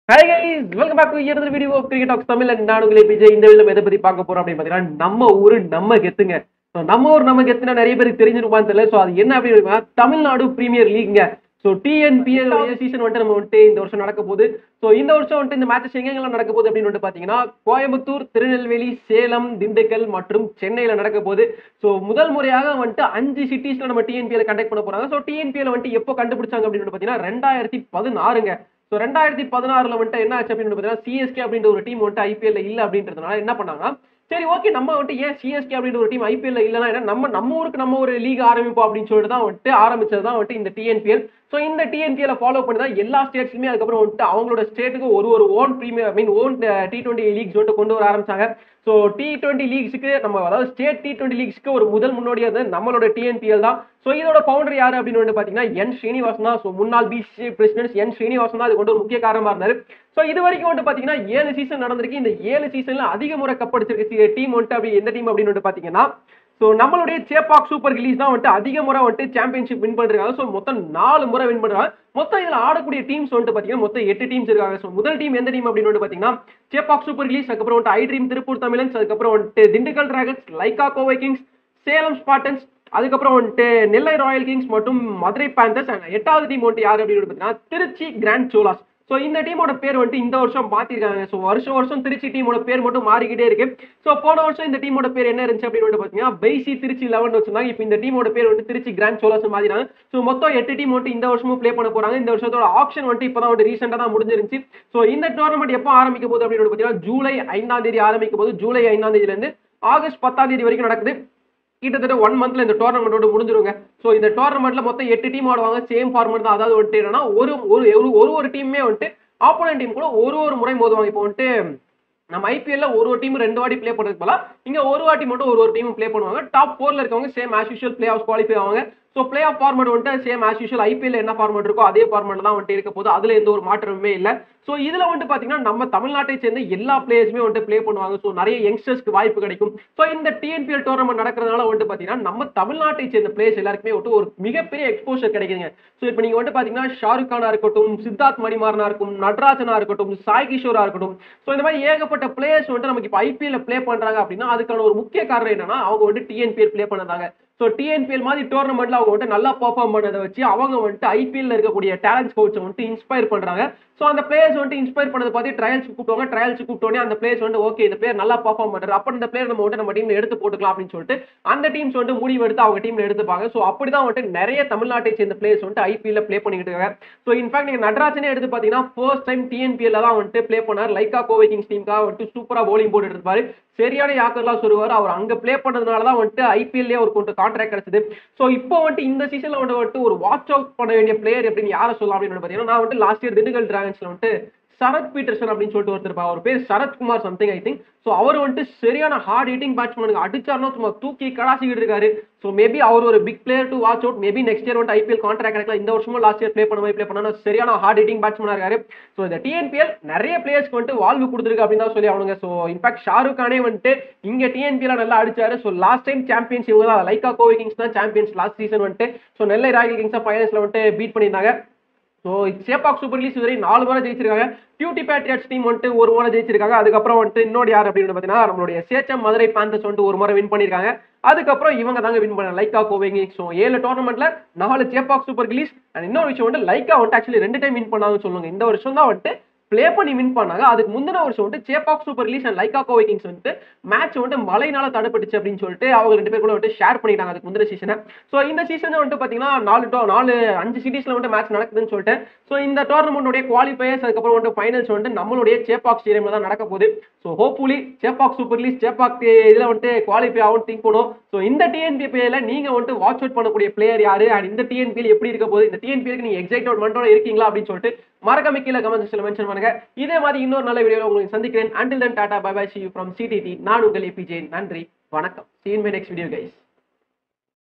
Hi guys welcome back to year video cricket talks Tamil and நான் உங்களை விஜய் இந்த video எதை பத்தி பார்க்க போறோம் அப்படின்னு பாத்தீங்கன்னா நம்ம ஊரு நம்ம கெத்துங்க So, நம்ம ஊர் நம்ம கெத்துனா நிறைய பேருக்கு தெரிஞ்சிருப்பான்னு தெரியல ஸோ அது என்ன அப்படின்னு Tamil Nadu premier லீக்ங்க so TNPL season வந்துட்டு நம்ம வந்துட்டு இந்த வருஷம் நடக்க போகுது ஸோ இந்த வருஷம் வந்துட்டு இந்த மேட்சஸ் எங்கெங்கெல்லாம் நடக்க போகுது அப்படின்னு வந்துட்டு பார்த்தீங்கன்னா கோயம்புத்தூர் திருநெல்வேலி சேலம் திண்டுக்கல் மற்றும் சென்னையில் நடக்க போகுது ஸோ முதல் முறையாக வந்துட்டு அஞ்சு சிட்டிஸ்ல நம்ம டிஎன்பிஎல் கண்டக்ட் பண்ண போறாங்க ஸோ டிஎன்பிஎல் வந்துட்டு எப்போ கண்டுபிடிச்சாங்க அப்படின்னு வந்துட்டு பார்த்தீங்கன்னா ரெண்டாயிரத்தி பதினாறுங்க ஸோ ரெண்டாயிரத்தி பதினாறுல வந்துட்டு என்ன ஆச்சு அப்படின்னு பார்த்தீங்கன்னா சிஎஸ்கே அப்படின்ற ஒரு டீம் வந்துட்டு ஐபிஎல்ல இல்லை அப்படின்றதுனால என்ன பண்ணாங்கன்னா சரி ஓகே நம்ம வந்துட்டு ஏன் சிஎஸ்கே அப்படின்ற ஒரு டீம் ஐபிஎல்ல இல்லைன்னா என்ன நம்ம நம்ம ஊருக்கு நம்ம ஒரு லீக் ஆரம்பிப்போம் அப்படின்னு சொல்லிட்டு தான் வந்துட்டு ஆரம்பிச்சது தான் வந்துட்டு இந்த டிஎன்பிஎல் ஸோ இந்த டிஎன்பிஎல் ஃபாலோ பண்ணி தான் எல்லா ஸ்டேட்ஸ்லுமே அதுக்கப்புறம் வந்துட்டு அவங்களோட ஸ்டேட்டுக்கு ஒரு ஒரு own premier I mean own T twenty leagues வந்துட்டு கொண்டு வர ஆரம்பிச்சாங்க ஸோ டி டுவெண்ட்டி லீக்ஸுக்கு நம்ம அதாவது ஸ்டேட் டி டுவெண்ட்டி லீக்ஸ்க்கு ஒரு முதல் முன்னோடியாக இருந்தது நம்மளோட டிஎன்பிஎல் தான் ஸோ இதோட ஃபவுண்டர் யார் அப்படின்னு வந்து பார்த்தீங்கன்னா என் ஸ்ரீனிவாசன் தான் ஸோ முன்னாள் பிசிசி பிரசிடென்ட் என் ஸ்ரீனிவாசன் தான் அது கொண்டு ஒரு முக்கிய காரணமாக இருந்தார் ஸோ இது வரைக்கும் வந்து பார்த்தீங்கன்னா ஏழு சீசன் நடந்திருக்கு இந்த ஏழு சீசன்ல அதிக முறை கப்படிச்சிருக்க டீம் வந்துட்டு அப்படி எந்த டீம் அப்படின்னு வந்து பார்த்தீங்கன்னா ஸோ நம்மளுடைய சேப்பாக் சூப்பர் கிலீஸ் தான் வந்துட்டு அதிக முறை வந்துட்டு சாம்பியன்ஷிப் வின் பண்ணிருக்காங்க ஸோ மொத்தம் நாலு முறை வின் பண்றாங்க மொத்தம் இதில் ஆடக்கூடிய டீம்ஸ் வந்துட்டு பார்த்தீங்கன்னா மொத்தம் எட்டு டீம்ஸ் இருக்காங்க ஸோ முதல் டீம் எந்த டீம் அப்படின்னு வந்து பார்த்தீங்கன்னா சேப்பாக் சூப்பர் கிலீஸ் அதுக்கப்புறம் வந்துட்டு ஐ ட்ரீம் திருப்பூர் தமிழன்ஸ் அதுக்கப்புறம் வந்துட்டு Dindigul dragons Lyca Kovai kings Salem spartans அதுக்கப்புறம் வந்துட்டு நெல்லை ராயல் கிங்ஸ் மற்றும் மதுரை பேந்தர்ஸ் அண்ட் எட்டாவது டீம் வந்துட்டு யார் அப்படின்னு பார்த்தீங்கன்னா திருச்சி கிராண்ட் சோலாஸ் ஸோ இந்த டீமோட பேர் வந்துட்டு இந்த வருஷம் மாத்திருக்காங்க ஸோ வருஷம் வருஷம் திருச்சி டீமோட பேர் மட்டும் மாறிக்கிட்டே இருக்கு ஸோ போன வருஷம் இந்த டீமோட பேர் என்ன இருந்துச்சு அப்படின்னு வந்து பார்த்தீங்கன்னா பைசி திருச்சி லெவன் வச்சிருந்தாங்க இப்போ இந்த டீமோட பேர் வந்து திருச்சி கிராண்ட் சோலாஸ் மாத்தினாங்க ஸோ மொத்தம் எட்டு டீம் வந்துட்டு இந்த வருஷமும் ப்ளே பண்ண போறாங்க இந்த வருஷத்தோட ஆப்ஷன் வந்துட்டு இப்போ தான் வந்து ரீசெண்டாக தான் முடிஞ்சிருந்துச்சு ஸோ இந்த டோர்னமெண்ட் எப்போ ஆரம்பிக்க போகுது அப்படின்னு வந்து பார்த்தீங்கன்னா ஜூலை ஐந்தாம் தேதி ஆரம்பிக்க போது ஜூலை ஐந்தாம் தேதியிலேருந்து ஆகஸ்ட் பத்தாம் தேதி வரைக்கும் நடக்குது கிட்டத்தட்ட ஒன் மந்த்ல இந்த டோர்னமெண்ட்டோட முடிஞ்சிருங்க ஸோ இந்த டோர்னமெண்ட்ல மொத்தம் எட்டு டீம் ஆடுவாங்க சேம் ஃபார்மட் தான் அதாவது வந்துட்டு என்னன்னா ஒரு ஒரு ஒரு- ஒரு ஒரு டீமே வந்துட்டு ஆப்போனன்ட் டீம் கூட ஒரு ஒரு முறை மோதுவாங்க இப்போ வந்துட்டு நம்ம ஐபிஎல்ல ஒரு ஒரு டீம் ரெண்டு வாட்டி ப்ளே பண்ணுறது போல இங்க ஒரு வாட்டி மட்டும் ஒரு ஒரு டீம் ப்ளே பண்ணுவாங்க டாப் ஃபோர்ல இருக்கவங்க same as usual play off qualify ஆவாங்க ஸோ பிளே ஆஃப் ஃபார்மட் வந்துட்டு சேம் ஆஸ் யூஷுவல் ஐபிஎல் என்ன ஃபார்மட் இருக்கோ அதே ஃபார்மட் தான் வந்துட்டு இருக்க போது அதுல எந்த ஒரு மாற்றமுமே இல்லை ஸோ இதுல வந்துட்டு பாத்தீங்கன்னா நம்ம தமிழ்நாட்டை சேர்ந்த எல்லா பிளேயர்ஸுமே வந்துட்டு ப்ளே பண்ணுவாங்க ஸோ நிறைய யங்ஸ்டர்ஸ்க்கு வாய்ப்பு கிடைக்கும் ஸோ இந்த டிஎன்பிஎல் டோர்னமெண்ட் நடக்கிறதுனால வந்துட்டு பாத்தீங்கன்னா நம்ம தமிழ்நாட்டை சேர்ந்த பிளேயர்ஸ் எல்லாருக்குமே வந்துட்டு ஒரு மிகப்பெரிய எக்ஸ்போஷர் கிடைக்குதுங்க ஸோ இப்போ நீங்க வந்துட்டு பாத்தீங்கன்னா ஷாருக் கானா இருக்கட்டும் சித்தார்த் மணிமாறனா இருக்கும் நடராஜனா இருக்கட்டும் சாய் கிஷோரா இருக்கட்டும் ஸோ இந்த மாதிரி ஏகப்பட்ட பிளேயர்ஸ் வந்துட்டு நமக்கு இப்போ ஐபிஎல்ல ப்ளே பண்றாங்க அப்படின்னா அதுக்கான ஒரு முக்கிய காரணம் என்னன்னா அவங்க வந்துட்டு டிஎன்பிஎல் ப்ளே பண்ணதாங்க ஸோ டிஎன்பிஎல் மாதிரி டோர்னமெண்ட்ல அவங்க வந்துட்டு நல்லா பெர்ஃபார்ம் பண்ணதை வச்சு அவங்க வந்துட்டு ஐபிஎல்ல இருக்கக்கூடிய டேலண்ட்ஸ் கோச்சை வந்துட்டு இன்ஸ்பயர் பண்றாங்க ஸோ அந்த பிளேயர்ஸ் வந்துட்டு இன்ஸ்பயர் பண்ணதை பார்த்து ட்ரையல்ஸ் கூப்பிடுவாங்க ட்ரையல்ஸ் கூப்பிட்டோன்னே அந்த பிளேயர்ஸ் வந்து ஓகே இந்த பிளேயர் நல்லா பெர்ஃபார்ம் பண்றாரு அப்போ இந்த பிளேயர் நம்ம வந்துட்டு நம்ம டீம்ல எடுத்து போட்டுக்கலாம் அப்படின்னு சொல்லிட்டு அந்த டீம்ஸ் வந்துட்டு முடிவு எடுத்து அவங்க டீம்ல எடுத்துப்பாங்க ஸோ அப்படிதான் வந்துட்டு நிறைய தமிழ்நாட்டை சேர்ந்த பிளேயர்ஸ் வந்துட்டு ஐபிஎல்ல ப்ளே பண்ணிக்கிட்டு இருக்காங்க ஸோ இன்ஃபேக்ட் நீங்க நடராஜனே எடுத்து பார்த்தீங்கன்னா ஃபர்ஸ்ட் டைம் டிஎன்பிஎல்ல தான் வந்துட்டு ப்ளே பண்ணார் லைக்கா கோவை கிங்ஸ் டீமுக்காக வந்துட்டு சூப்பரா bowling போட்டு இருப்பாரு சரியான யாக்கர்லாம் சொல்லுவார் அவர் அங்க ப்ளே பண்ணதுனால தான் வந்துட்டு ஐபிஎல்லே ஒரு கொஞ்சம் கான்ட்ராக்ட் கிடைச்சது ஸோ இப்போ வந்துட்டு இந்த சீசன்ல வந்துட்டு வந்துட்டு ஒரு வாட்ச் அவுட் பண்ண வேண்டிய பிளேயர் அப்படின்னு யாரை சொல்லலாம் அப்படின்னு பார்த்தீங்கன்னா நான் வந்துட்டு லாஸ்ட் இயர் திண்டுக்கல் டிராகன்ஸ்ல வந்துட்டு சரத் பீட்டர்சன் அப்படின்னு சொல்லிட்டு ஒருத்தர் இருப்பார். அவர் பேர் Sarathkumar something I think so அவர் வந்துட்டு சரியான ஹார்ட் ஹிட்டிங் பேட்ஸ்மேனுக்கு அடிச்சாருன்னா சும்மா தூக்கி கடாசிக்கிட்டு இருக்காரு ஸோ மேபி அவர் ஒரு big player to watch out maybe next year வந்துட்டு ஐபிஎல் கான்ட்ராக்ட் கிடைக்கலாம் இந்த வருஷமும் லாஸ்ட் இயர் ப்ளே பண்ண மாதிரி ப்ளே பண்ணா சரியான ஹார்ட் ஹிட்டிங் பேட்ஸ்மேனாக இருக்காரு ஸோ இந்த டிஎன்பிஎல் நிறைய பிளேயர்ஸ்க்கு வந்துட்டு வாழ்வு கொடுத்துருக்கு அப்படின்னு தான் சொல்லி அவனுங்க ஸோ இன்ஃபேக்ட் ஷாருக் கானே வந்துட்டு இங்க டிஎன்பிஎல் நல்லா அடிச்சாரு ஸோ லாஸ்ட் டைம் சாம்பியன்ஸ் இவங்க தான் லைக்கா கோவை கிங்ஸ் தான் சாம்பியன்ஸ் லாஸ்ட் சீசன் வந்துட்டு ஸோ நெல்லை ராயல் கிங்ஸ் ஃபைனல்ஸ்ல வந்துட்டு பீட் பண்ணியிருந்தாங்க ஸோ சேப்பாக் சூப்பர் லீக் இதுவரை நாலு முறை ஜெயிச்சிருக்காங்க டியூட்டி பேட்ரியட்ஸ் டீம் வந்துட்டு ஒரு முறை ஜெயிச்சிருக்காங்க அதுக்கப்புறம் வந்துட்டு இன்னொரு யார் அப்படின்னு பார்த்தீங்கன்னா நம்மளுடைய சேச்சம் மதுரை பேந்தர்ஸ் வந்துட்டு ஒரு முறை வின் பண்ணியிருக்காங்க அதுக்கப்புறம் இவங்க தாங்க வின் பண்ண லைக்கா கோவிங் ஸோ ஏழு டோர்னமெண்ட்ல நாலு சேப்பாக் சூப்பர் கிலீஸ் அண்ட் இன்னொரு விஷயம் வந்து லைக்கா வந்துட்டு ஆக்சுவலி ரெண்டு டைம் வின் பண்ணாங்கன்னு சொல்லுவாங்க இந்த வருஷம் தான் வந்துட்டு ப்ளே பண்ணி வின் பண்ணாங்க அதுக்கு முந்தின வருஷம் வந்துட்டு சேப்பாக் சூப்பர் லீஸ் அண்ட் லைக்கா கோவை கிங்ஸ் வந்துட்டு மேட்ச் வந்துட்டு மழைனால தடைப்பட்டுச்சு அப்படின்னு சொல்லிட்டு அவங்க ரெண்டு பேர் கூட வந்துட்டு ஷேர் பண்ணிட்டாங்க அதுக்கு முந்தின சீசனை ஸோ இந்த சீசன் வந்துட்டு பார்த்தீங்கன்னா நாலு டோ நாலு அஞ்சு சிட்டிஸ்ல வந்துட்டு மேட்ச் நடக்குதுன்னு சொல்லிட்டு ஸோ இந்த டோர்னமெண்ட்டுடைய குவாலிஃபயர்ஸ் அதுக்கப்புறம் வந்துட்டு ஃபைனல்ஸ் வந்துட்டு நம்மளுடைய சேப்பாக் ஸ்டேடியம்ல தான் நடக்க போகுது ஸோ ஹோப்ஃபுல்லி சேப்பாக் சூப்பர் லீஸ் சேப்பாக் இதில் வந்துட்டு குவாலிஃபை ஆகும் திங்க் பண்ணும் ஸோ இந்த டிஎன்பிபியில் நீங்க வந்துட்டு வாட்ச் அவுட் பண்ணக்கூடிய பிளேயர் யாரு அண்ட் இந்த டிஎன்பிஎல் எப்படி இருக்க போகுது இந்த டிஎன்பிஎலுக்கு நீங்க எக்ஸைட்மெண்ட்டோட இருக்கீங்களா அப்படின்னு சொல்லிட்டு மறக்காம கீழே கமெண்ட் செக்ஷன்ல மென்ஷன் பண்ணுங்க இதே மாதிரி இன்னொரு நல்ல வீடியோவில் உங்களுக்கு சந்திக்கிறேன் அண்டில் தன் tata bye bye see you from CDT நான் உங்கள் ஏபிஜே நன்றி வணக்கம் see you in my next video guys